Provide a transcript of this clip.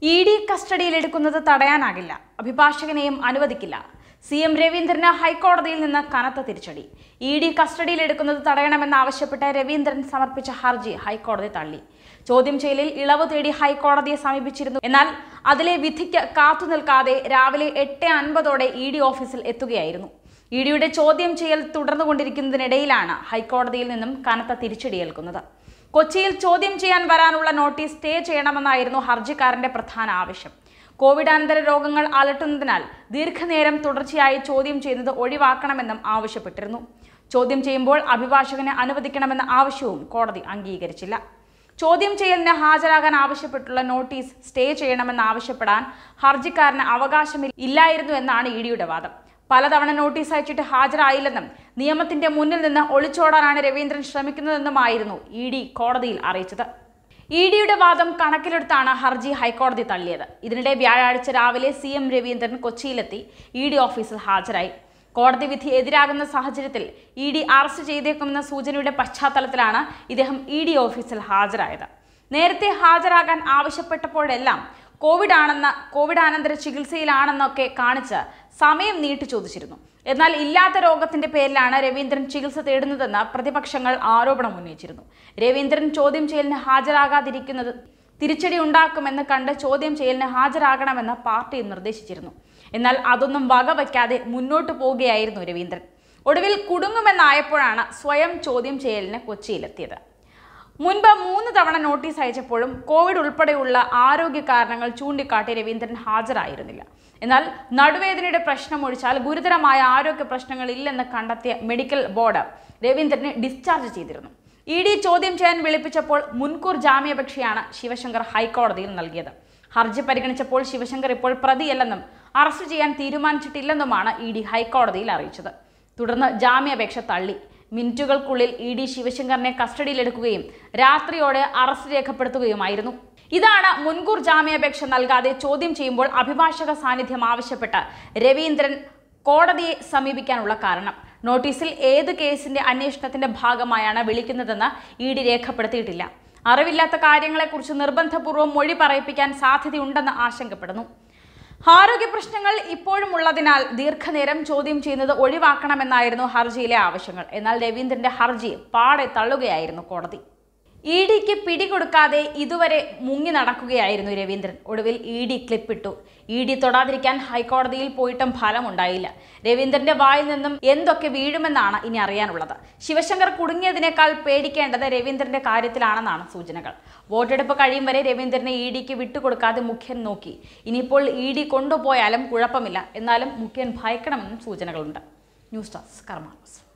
E D കസ്റ്റഡിയിലെടുക്കുന്നത് തടയാനാകില്ല അഭിഭാഷകനെയും അനുവദിക്കില്ല C M രവീന്ദ്രന് ഹൈക്കോടതിയിൽ നിന്ന് കനത്ത തിരിച്ചടി ഇ ഡി കസ്റ്റഡിയിലെടുക്കുന്നത് തടയണമെന്നാവശ്യപ്പെട്ട് രവീന്ദ്രൻ സമർപ്പിച്ച ഹർജി ഹൈക്കോടതി തള്ളി ചോദ്യം ചെയ്യലിൽ ഇളവ് തേടി ഹൈക്കോടതിയെ സമീപിച്ചിരുന്നു എന്നാൽ അതിലെ വിധിക്ക് കാത്തുനിൽക്കാതെ രാവിലെ എട്ട് അൻപതോടെ ഇ ഡി ഓഫീസിൽ എത്തുകയായിരുന്നു ഇ ഡിയുടെ ചോദ്യം ചെയ്യൽ തുടർന്നുകൊണ്ടിരിക്കുന്നതിനിടയിലാണ് ഹൈക്കോടതിയിൽ നിന്നും കനത്ത തിരിച്ചടിയേൽക്കുന്നത് കൊച്ചിയിൽ ചോദ്യം ചെയ്യാൻ വരാനുള്ള നോട്ടീസ് സ്റ്റേ ചെയ്യണമെന്നായിരുന്നു ഹർജിക്കാരന്റെ പ്രധാന ആവശ്യം കോവിഡാനന്തര രോഗങ്ങൾ അലട്ടുന്നതിനാൽ ദീർഘനേരം തുടർച്ചയായി ചോദ്യം ചെയ്യുന്നത് ഒഴിവാക്കണമെന്നും ആവശ്യപ്പെട്ടിരുന്നു ചോദ്യം ചെയ്യുമ്പോൾ അഭിഭാഷകനെ അനുവദിക്കണമെന്ന ആവശ്യവും കോടതി അംഗീകരിച്ചില്ല ചോദ്യം ചെയ്യലിന് ഹാജരാകാൻ ആവശ്യപ്പെട്ടുള്ള നോട്ടീസ് സ്റ്റേ ചെയ്യണമെന്ന് ആവശ്യപ്പെടാൻ ഹർജിക്കാരന് അവകാശമില്ല ഇല്ലായിരുന്നു എന്നാണ് ഇ ഡിയുടെ വാദം പലതവണ നോട്ടീസ് അയച്ചിട്ട് ഹാജരായില്ലെന്നും നിയമത്തിന്റെ മുന്നിൽ നിന്ന് ഒളിച്ചോടാനാണ് രവീന്ദ്രൻ ശ്രമിക്കുന്നതെന്നുമായിരുന്നു ഇ ഡി കോടതിയിൽ അറിയിച്ചത് ഇ ഡിയുടെ വാദം കണക്കിലെടുത്താണ് ഹർജി ഹൈക്കോടതി തള്ളിയത് ഇതിനിടെ വ്യാഴാഴ്ച രാവിലെ സി എം രവീന്ദ്രൻ കൊച്ചിയിലെത്തി ഇ ഡി ഓഫീസിൽ ഹാജരായി കോടതി വിധി എതിരാകുന്ന സാഹചര്യത്തിൽ ഇ ഡി അറസ്റ്റ് ചെയ്തേക്കുമെന്ന സൂചനയുടെ പശ്ചാത്തലത്തിലാണ് ഇദ്ദേഹം ഇ ഡി ഓഫീസിൽ ഹാജരായത് നേരത്തെ ഹാജരാകാൻ ആവശ്യപ്പെട്ടപ്പോഴെല്ലാം കോവിഡ് ആണെന്ന് കോവിഡാനന്തര ചികിത്സയിലാണെന്നൊക്കെ കാണിച്ച് സമയം നീട്ടി ചോദിച്ചിരുന്നു എന്നാൽ ഇല്ലാത്ത രോഗത്തിന്റെ പേരിലാണ് രവീന്ദ്രൻ ചികിത്സ തേടുന്നതെന്ന് പ്രതിപക്ഷങ്ങൾ ആരോപണം ഉന്നയിച്ചിരുന്നു രവീന്ദ്രൻ ചോദ്യം ചെയ്യലിന് ഹാജരാകാതിരിക്കുന്നത് തിരിച്ചടി ഉണ്ടാക്കുമെന്ന് കണ്ട് ചോദ്യം ചെയ്യലിന് ഹാജരാകണമെന്ന് പാർട്ടി നിർദ്ദേശിച്ചിരുന്നു എന്നാൽ അതൊന്നും വകവയ്ക്കാതെ മുന്നോട്ടു പോവുകയായിരുന്നു രവീന്ദ്രൻ ഒടുവിൽ കുടുങ്ങുമെന്നായപ്പോഴാണ് സ്വയം ചോദ്യം ചെയ്യലിന് കൊച്ചിയിലെത്തിയത് മുൻപ് മൂന്ന് തവണ നോട്ടീസ് അയച്ചപ്പോഴും കോവിഡ് ഉൾപ്പെടെയുള്ള ആരോഗ്യ കാരണങ്ങൾ ചൂണ്ടിക്കാട്ടി രവീന്ദ്രൻ ഹാജരായിരുന്നില്ല എന്നാൽ നടുവേദനയുടെ പ്രശ്നം ഒഴിച്ചാൽ ഗുരുതരമായ ആരോഗ്യ പ്രശ്നങ്ങൾ ഇല്ലെന്ന് കണ്ടെത്തിയ മെഡിക്കൽ ബോർഡ് രവീന്ദ്രനെ ഡിസ്ചാർജ് ചെയ്തിരുന്നു ഇ ഡി ചോദ്യം ചെയ്യാൻ വിളിപ്പിച്ചപ്പോൾ മുൻകൂർ ജാമ്യാപേക്ഷയാണ് ശിവശങ്കർ ഹൈക്കോടതിയിൽ നൽകിയത് ഹർജി പരിഗണിച്ചപ്പോൾ ശിവശങ്കർ ഇപ്പോൾ പ്രതിയല്ലെന്നും അറസ്റ്റ് ചെയ്യാൻ തീരുമാനിച്ചിട്ടില്ലെന്നുമാണ് ഇ ഡി ഹൈക്കോടതിയിൽ അറിയിച്ചത് തുടർന്ന് ജാമ്യാപേക്ഷ തള്ളി മിനിറ്റുകൾക്കുള്ളിൽ ഇ ഡി ശിവശങ്കറിനെ കസ്റ്റഡിയിലെടുക്കുകയും രാത്രിയോടെ അറസ്റ്റ് രേഖപ്പെടുത്തുകയുമായിരുന്നു ഇതാണ് മുൻകൂർ ജാമ്യാപേക്ഷ നൽകാതെ ചോദ്യം ചെയ്യുമ്പോൾ അഭിഭാഷക സാന്നിധ്യം ആവശ്യപ്പെട്ട് രവീന്ദ്രൻ കോടതിയെ സമീപിക്കാനുള്ള കാരണം നോട്ടീസിൽ ഏത് കേസിന്റെ അന്വേഷണത്തിന്റെ ഭാഗമായാണ് വിളിക്കുന്നതെന്ന് ഇ ഡി രേഖപ്പെടുത്തിയിട്ടില്ല അറിവില്ലാത്ത കാര്യങ്ങളെക്കുറിച്ച് നിർബന്ധപൂർവ്വം മൊഴി പറയിപ്പിക്കാൻ സാധ്യതയുണ്ടെന്ന് ആശങ്കപ്പെടുന്നു ആരോഗ്യ പ്രശ്നങ്ങൾ ഇപ്പോഴും ഉള്ളതിനാൽ ദീർഘനേരം ചോദ്യം ചെയ്യുന്നത് ഒഴിവാക്കണമെന്നായിരുന്നു ഹർജിയിലെ ആവശ്യങ്ങൾ എന്നാൽ രവീന്ദ്രന്റെ ഹർജി പാടെ തള്ളുകയായിരുന്നു കോടതി ഇ ഡിക്ക് പിടികൊടുക്കാതെ ഇതുവരെ മുങ്ങി നടക്കുകയായിരുന്നു രവീന്ദ്രൻ ഒടുവിൽ ഇ ഡി ക്ലിപ്പിട്ടു ഇ ഡി തൊടാതിരിക്കാൻ ഹൈക്കോടതിയിൽ പോയിട്ടും ഫലമുണ്ടായില്ല രവീന്ദ്രന്റെ വായിൽ നിന്നും എന്തൊക്കെ വീഴുമെന്നാണ് ഇനി അറിയാനുള്ളത് ശിവശങ്കർ കുടുങ്ങിയതിനേക്കാൾ പേടിക്കേണ്ടത് രവീന്ദ്രന്റെ കാര്യത്തിലാണെന്നാണ് സൂചനകൾ വോട്ടെടുപ്പ് കഴിയും വരെ രവീന്ദ്രനെ ഇ ഡിക്ക് വിട്ടുകൊടുക്കാതെ മുഖ്യൻ നോക്കി ഇനിയിപ്പോൾ ഇ ഡി കൊണ്ടുപോയാലും കുഴപ്പമില്ല എന്നാലും മുഖ്യൻ ഭയക്കണമെന്നും സൂചനകളുണ്ട് ന്യൂസ് ഡെസ്ക് കർമാനസ്